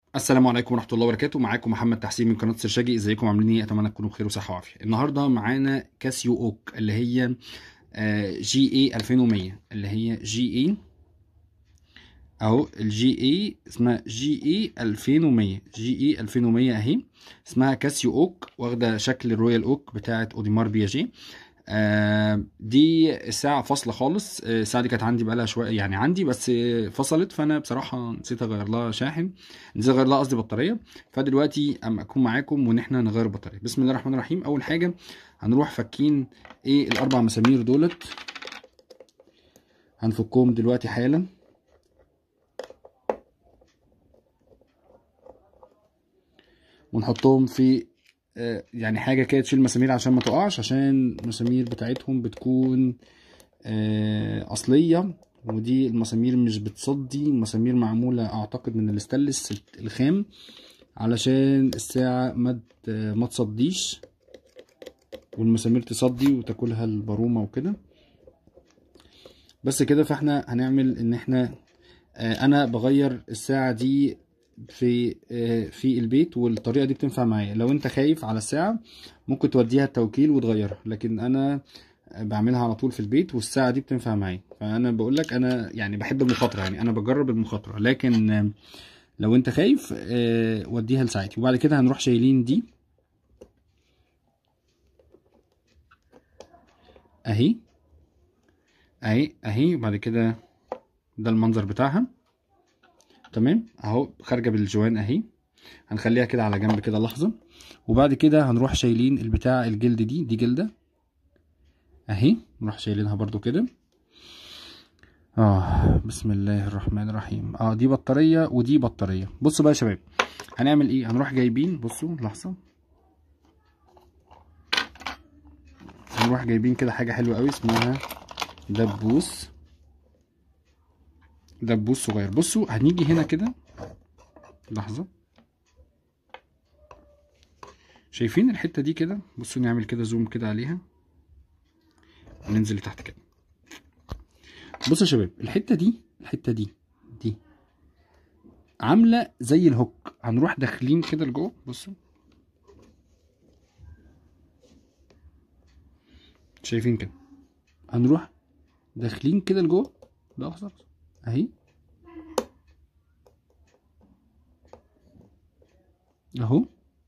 السلام عليكم ورحمة الله وبركاته معاكم محمد تحسين من قناة سرشاجي ازيكم عاملين ايه اتمنى تكونوا بخير وصحة وعافية النهاردة معانا كاسيو اوك اللي هي آه، جي اي 2100 اللي هي جي اي اهو الجي اي اسمها جي اي 2100 جي اي 2100 اهي اسمها كاسيو اوك واخدة شكل الرويال اوك بتاعت اوديمار بياجي آه، دي الساعة فاصلة خالص آه، الساعة دي كانت عندي بقالها شوية يعني عندي بس آه، فصلت فأنا بصراحة نسيت أغير لها شاحن نسيت أغير لها قصدي بطارية فدلوقتي أما أكون معاكم وإن إحنا نغير بطارية بسم الله الرحمن الرحيم أول حاجة هنروح فكين إيه الأربع مسامير دولت هنفكهم دلوقتي حالا ونحطهم في آه، يعني حاجه كده تشيل مسامير عشان ما تقعش عشان المسامير بتاعتهم بتكون آه، اصليه ودي المسامير مش بتصدي المسامير معموله اعتقد من الاستانلس الخام علشان الساعه ما ت- ما تصديش والمسامير تصدي وتاكلها البرومه وكده بس كده فاحنا هنعمل ان احنا آه، انا بغير الساعه دي في آه، في البيت والطريقه دي بتنفع معايا لو انت خايف على الساعه ممكن توديها التوكيل وتغيرها لكن انا بعملها على طول في البيت والساعه دي بتنفع معايا فانا بقول لك انا يعني بحب المخاطره يعني انا بجرب المخاطره لكن آه، لو انت خايف آه، وديها لساعتي وبعد كده هنروح شايلين دي اهي اهي اهي وبعد كده ده المنظر بتاعها تمام اهو خارجه بالجوان اهي هنخليها كده على جنب كده لحظه وبعد كده هنروح شايلين البتاع الجلد دي دي جلده اهي نروح شايلينها برضو كده اه بسم الله الرحمن الرحيم اه دي بطاريه ودي بطاريه بصوا بقى يا شباب هنعمل ايه هنروح جايبين بصوا لحظه هنروح جايبين كده حاجه حلوه قوي اسمها دبوس دبوس صغير بصوا هنيجي هنا كده لحظه شايفين الحته دي كده بصوا نعمل كده زوم كده عليها وننزل لتحت كده بصوا يا شباب الحته دي الحته دي دي عامله زي الهوك هنروح داخلين كده لجوه بصوا شايفين كده هنروح داخلين كده لجوه لحظه اهي اهو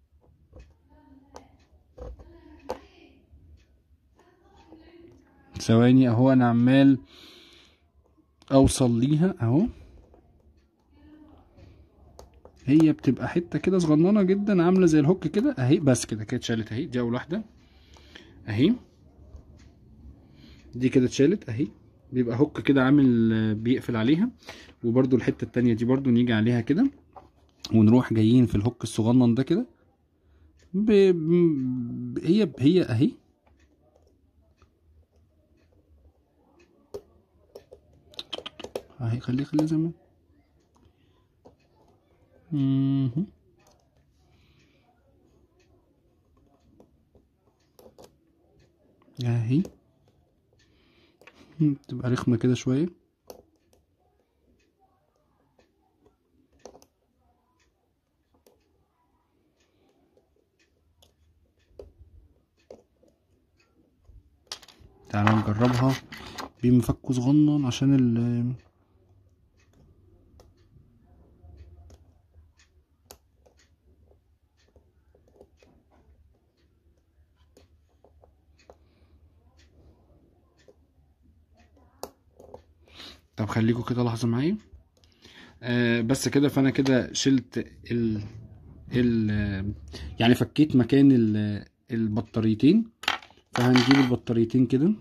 ثواني اهو انا عمال اوصل ليها اهو هي بتبقى حته كده صغننه جدا عامله زي الهوك كده اهي بس كده كده اتشالت اهي دي اول واحده اهي دي كده اتشالت اهي بيبقى هوك كده عامل آه، بيقفل عليها وبرده الحته التانية دي برده نيجي عليها كده ونروح جايين في الهوك الصغنن ده كده ب... ب... هي هي اهي اهي خليه خليه زي ما مهم. اهي مم، تبقى رخمة كده شوية تعالى نجربها بمفك صغنن عشان ال طب خليكوا كده لحظة معايا آه بس كده فانا كده شلت ال ال يعني فكيت مكان ال البطاريتين فهنجيب البطاريتين كده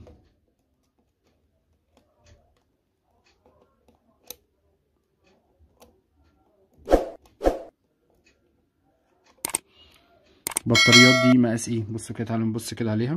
البطاريات دي مقاس ايه بصوا كده تعالوا نبص كده عليها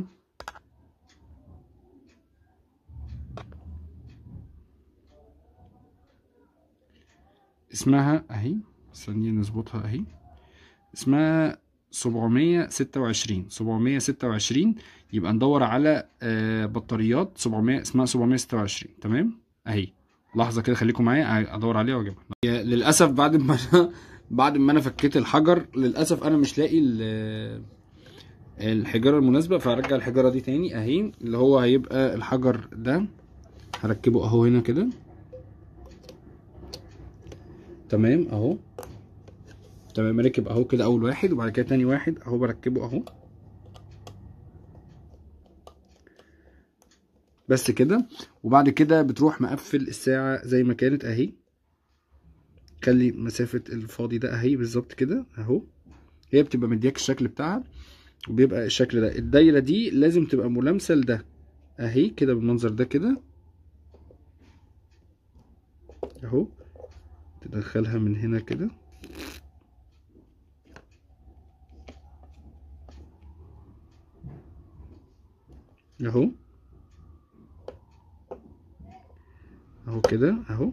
اسمها اهي ثانية نظبطها اهي اسمها 726 726 يبقى ندور على آه، بطاريات 700 اسمها 726 تمام اهي لحظه كده خليكم معايا ادور عليها واجيبها هي للاسف بعد ما انا بعد ما انا فكيت الحجر للاسف انا مش لاقي ال- الحجاره المناسبه فهرجع الحجاره دي تاني اهي اللي هو هيبقى الحجر ده هركبه اهو هنا كده تمام اهو تمام ركب اهو كده اول واحد وبعد كده تاني واحد اهو بركبه اهو بس كده وبعد كده بتروح مقفل الساعة زي ما كانت اهي خلي مسافة الفاضي ده اهي بالظبط كده اهو هي بتبقى مدياك الشكل بتاعها وبيبقى الشكل ده الدايرة دي لازم تبقى ملامسة لده اهي كده بالمنظر ده كده اهو تدخلها من هنا كده اهو اهو كده اهو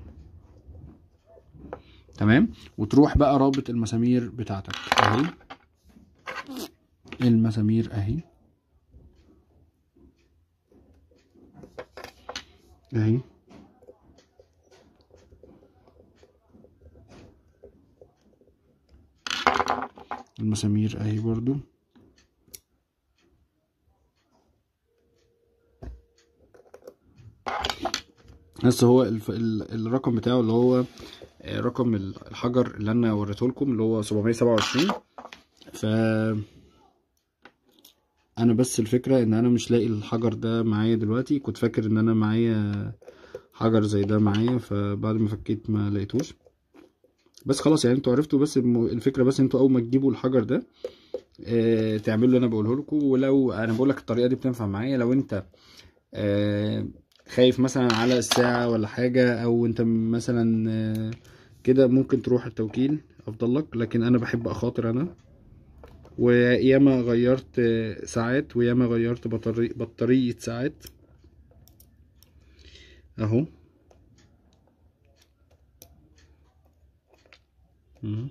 تمام وتروح بقى رابط المسامير بتاعتك اهي المسامير اهي اهي المسامير اهي برضو بس هو الف... ال- الرقم بتاعه اللي هو آه، رقم ال- الحجر اللي انا وريته لكم اللي هو 727 ف انا بس الفكره ان انا مش لاقي الحجر ده معايا دلوقتي كنت فاكر ان انا معايا حجر زي ده معايا فبعد ما فكيت ما لقيتوش بس خلاص يعني انتوا عرفتوا بس الم- الفكره بس انتوا اول ما تجيبوا الحجر ده اه تعملوا اللي انا بقوله لكم ولو انا بقول لك الطريقه دي بتنفع معايا لو انت اه خايف مثلا على الساعه ولا حاجه او انت مثلا اه كده ممكن تروح التوكيل افضل لك لكن انا بحب اخاطر انا وياما غيرت آه، ساعات وياما غيرت بطاري بطاريه ساعات اهو مم.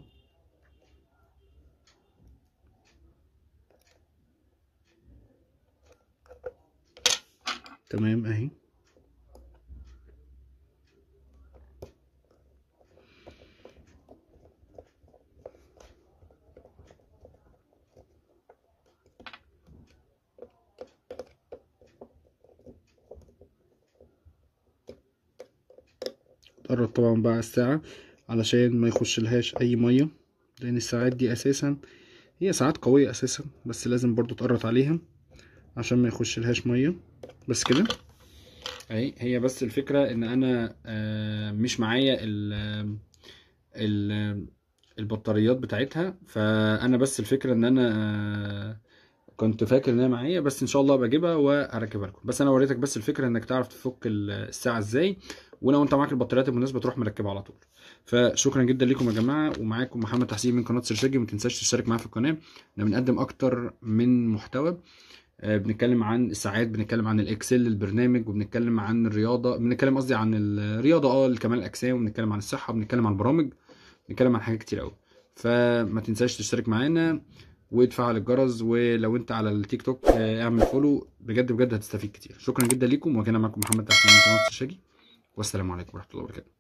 تمام اهي تقرب طبعا بقى على الساعة علشان ما يخش لهاش اي مية لان الساعات دي اساسا هي ساعات قوية اساسا بس لازم برضو تقرط عليها عشان ما يخش لهاش مية بس كده اهي هي بس الفكرة ان انا آه، مش معايا ال ال البطاريات بتاعتها فانا بس الفكرة ان انا آه، كنت فاكر ان هي معايا بس ان شاء الله بجيبها وهركبها لكم بس انا وريتك بس الفكرة انك تعرف تفك ال- الساعة ازاي ولو انت معاك البطاريات المناسبة تروح مركبها على طول فشكرا جدا لكم يا جماعة ومعاكم محمد تحسين من قناة سرشاجي ما تنساش تشترك معايا في القناة احنا بنقدم اكتر من محتوى آه، بنتكلم عن الساعات بنتكلم عن الاكسل البرنامج وبنتكلم عن الرياضه بنتكلم قصدي عن الرياضه اه كمال الاجسام وبنتكلم عن الصحه بنتكلم عن البرامج بنتكلم عن حاجات كتير قوي فما تنساش تشترك معانا وتفعل الجرس ولو انت على التيك توك آه، اعمل فولو بجد بجد هتستفيد كتير شكرا جدا ليكم وكان معكم محمد تحسين من قناه الشاجي والسلام عليكم ورحمه الله وبركاته